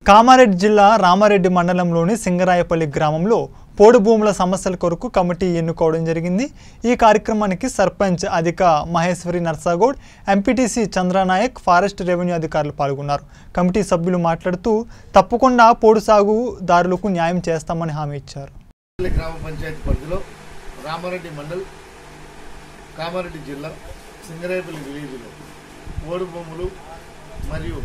కామారెడ్డి జిల్లా రామారెడ్డి మండలంలోని సింగరాయపల్లి గ్రామంలో పోడు భూముల సమస్యల కొరకు కమిటీ ఎన్నుకోవడం జరిగింది ఈ కార్యక్రమానికి sarpanch Adhika Maheshwari Narsagoud MPTC Chandranayak forest revenue అధికారులు పాల్గొన్నారు కమిటీ సభ్యులు మాట్లాడుతూ తప్పకుండా పోడు సాగుదారులకు న్యాయం చేస్తామని హామీ ఇచ్చారు పల్లి గ్రామ పంచాయతీ పరిధిలో రామారెడ్డి మండల్ కామారెడ్డి జిల్లా సింగరేపల్లి విలేజ్లో ఓడు భూములు మరియు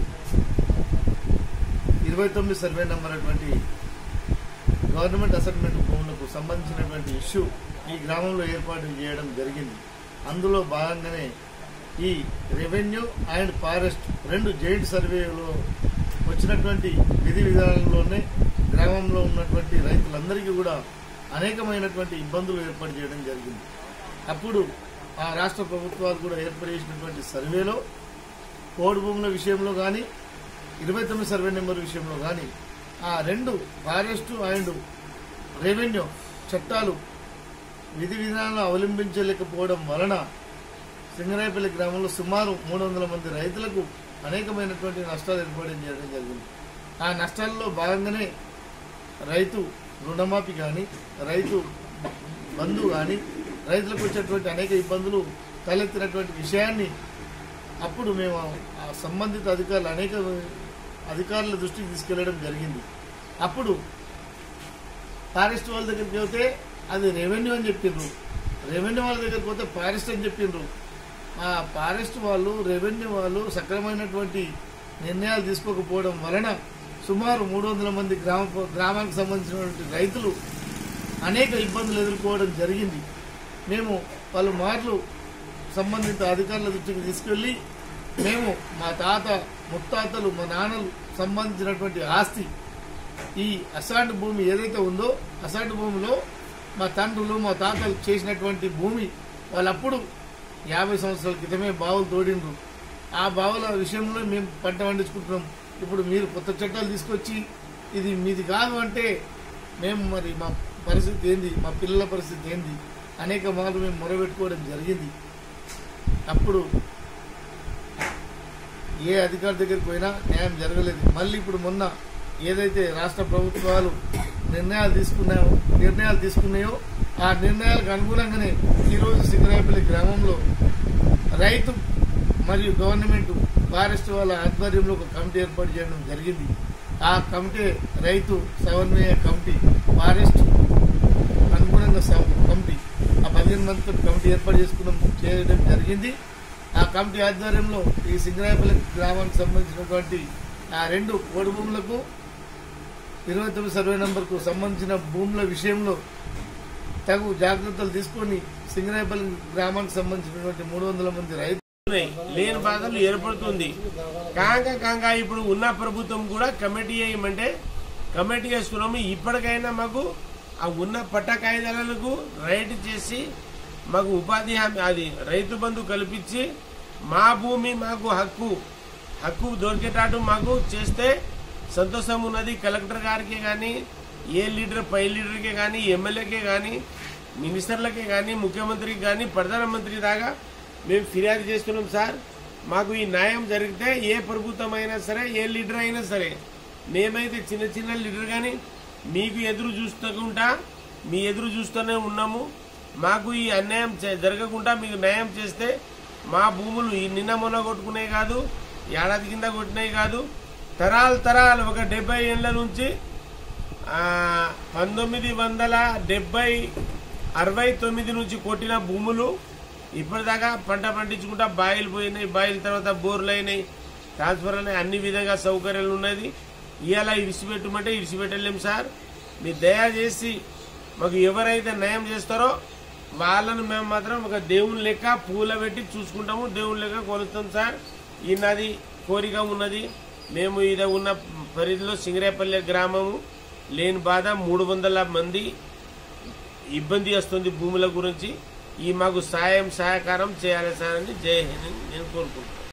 ఇరవై తొమ్మిది సర్వే నెంబర్ అటువంటి గవర్నమెంట్ అసైన్మెంట్ భూములకు సంబంధించినటువంటి ఇష్యూ ఈ గ్రామంలో ఏర్పాటు చేయడం జరిగింది అందులో భాగంగానే ఈ రెవెన్యూ అండ్ ఫారెస్ట్ రెండు జాయింట్ సర్వేలో వచ్చినటువంటి విధి విధానంలోనే గ్రామంలో ఉన్నటువంటి రైతులందరికీ కూడా అనేకమైనటువంటి ఇబ్బందులు ఏర్పాటు చేయడం జరిగింది అప్పుడు ఆ రాష్ట్ర ప్రభుత్వాలు కూడా ఏర్పాటు చేసినటువంటి సర్వేలో కోడి భూముల విషయంలో కానీ ఇరవై తొమ్మిది సర్వే నెంబర్ విషయంలో కానీ ఆ రెండు ఫారెస్ట్ అండ్ రెవెన్యూ చట్టాలు విధి విధానాలను అవలంబించలేకపోవడం వలన సింగరాయపల్లి గ్రామంలో సుమారు మూడు వందల మంది రైతులకు అనేకమైనటువంటి నష్టాలు ఏర్పడడం చేయడం జరిగింది ఆ నష్టాల్లో భాగంగానే రైతు రుణమాఫీ కానీ రైతు బంధు కానీ రైతులకు వచ్చేటువంటి అనేక ఇబ్బందులు తలెత్తినటువంటి విషయాన్ని అప్పుడు మేము ఆ సంబంధిత అధికారులు అనేక అధికారుల దృష్టికి తీసుకెళ్లడం జరిగింది అప్పుడు ఫారెస్ట్ వాళ్ళ దగ్గరికి పోతే అది రెవెన్యూ అని చెప్పిండ్రు రెవెన్యూ వాళ్ళ దగ్గరికి పోతే ఫారెస్ట్ అని చెప్పిండ్రు ఆ ఫారెస్ట్ వాళ్ళు రెవెన్యూ వాళ్ళు సక్రమైనటువంటి నిర్ణయాలు తీసుకోకపోవడం వలన సుమారు మూడు వందల మంది గ్రామ గ్రామానికి సంబంధించినటువంటి రైతులు అనేక ఇబ్బందులు ఎదుర్కోవడం జరిగింది మేము పలు మార్లు సంబంధిత అధికారుల దృష్టికి తీసుకెళ్లి మేము మా తాత ముత్తాతలు మా నాన్నలు సంబంధించినటువంటి ఆస్తి ఈ అసాండ్ భూమి ఏదైతే ఉందో అసాండ్ భూమిలో మా తండ్రులు మా తాతలు చేసినటువంటి భూమి వాళ్ళప్పుడు యాభై సంవత్సరాల క్రితమే బావులు తోడిండ్రు ఆ బావుల విషయంలో మేము పంట పండించుకుంటున్నాం ఇప్పుడు మీరు కొత్త చట్టాలు తీసుకొచ్చి ఇది మీది కాదు అంటే మేము మరి మా పరిస్థితి ఏంది మా పిల్లల పరిస్థితి ఏంది అనేక మార్లు మేము మొరబెట్టుకోవడం జరిగింది అప్పుడు ఏ అధికారి దగ్గరికి పోయినా న్యాయం జరగలేదు మళ్ళీ ఇప్పుడు మొన్న ఏదైతే రాష్ట్ర ప్రభుత్వాలు నిర్ణయాలు తీసుకున్నాయో నిర్ణయాలు తీసుకున్నాయో ఆ నిర్ణయాలకు అనుగుణంగానే ఈరోజు సిగరాపల్లి గ్రామంలో రైతు మరియు గవర్నమెంట్ ఫారెస్ట్ వాళ్ళ ఆధ్వర్యంలో ఒక కమిటీ ఏర్పాటు చేయడం జరిగింది ఆ కమిటీ రైతు సమన్వయ కమిటీ ఫారెస్ట్ అనుగుణంగా స- కమిటీ ఆ పదిహేను మందితో కమిటీ ఏర్పాటు చేసుకున్నాం చేయడం జరిగింది ఆ కమిటీ ఆధ్వర్యంలో ఈ సింగరాయపల్లి గ్రామానికి సంబంధించినటువంటి ఆ రెండు ఓడి భూములకు ఇరవై తొమ్మిది సర్వే నంబర్కు సంబంధించిన భూముల విషయంలో తగు జాగ్రత్తలు తీసుకొని సింగరాయపల్లి గ్రామానికి సంబంధించినటువంటి మూడు వందల మంది రైతు ఉన్నాయి. లేని బాధలు ఏర్పడుతుంది కాక కాక ఇప్పుడు ఉన్న ప్రభుత్వం కూడా కమిటీ వేయమంటే కమిటీ వేసుకున్నాము ఇప్పటికైనా మాకు ఆ ఉన్న పట్ట కాయిదాలకు రైట్ చేసి మాకు ఉపాధి హామీ అది రైతు బంధు కల్పించి మా భూమి మాకు హక్కు హక్కు దొరికేటట్టు మాకు చేస్తే సంతోషం ఉన్నది కలెక్టర్ గారికి కానీ ఏ లీడర్ పై లీడర్కే కానీ ఎమ్మెల్యేకే కానీ మినిస్టర్లకే కానీ ముఖ్యమంత్రికి కానీ ప్రధానమంత్రి దాకా మేము ఫిర్యాదు చేస్తున్నాం సార్ మాకు ఈ న్యాయం జరిగితే ఏ ప్రభుత్వం అయినా సరే ఏ లీడర్ అయినా సరే మేమైతే చిన్న చిన్న లీడర్ కానీ మీకు ఎదురు చూస్తకుండా మీ ఎదురు చూస్తూనే ఉన్నాము మాకు ఈ అన్యాయం చే- జరగకుండా మీకు న్యాయం చేస్తే మా భూములు ఈ నిన్న మొన్న కొట్టుకునే కాదు ఏడాది కింద కొట్టినాయి కాదు తరాలు తరాలు ఒక డెబ్బై ఏళ్ళ నుంచి ఆ, పంతొమ్మిది వందల డెబ్బై అరవై తొమ్మిది నుంచి కొట్టిన భూములు ఇప్పటిదాకా పంట పండించుకుంటా బాయిలు పోయినాయి బాయిల తర్వాత బోర్లు అయినాయి ట్రాన్స్ఫర్ అయినాయి అన్ని విధంగా సౌకర్యాలు ఉన్నది ఇవాళ ఇడిచిపెట్టమంటే ఇడిచిపెట్టలేం సార్ మీ దయచేసి మాకు ఎవరైతే న్యాయం చేస్తారో వాళ్ళను మేము మాత్రం ఒక దేవుని లెక్క పూల పెట్టి చూసుకుంటాము దేవుని లెక్క కొలుస్తాం సార్ ఈ నది కోరిక ఉన్నది మేము ఇది ఉన్న పరిధిలో సింగరేపల్లె గ్రామము లేని బాధ మూడు వందల మంది ఇబ్బంది వస్తుంది భూముల గురించి ఈ మాకు సాయం సహకారం చేయాలి సార్ అని జై హింద్ అని నేను కోరుకుంటున్నాను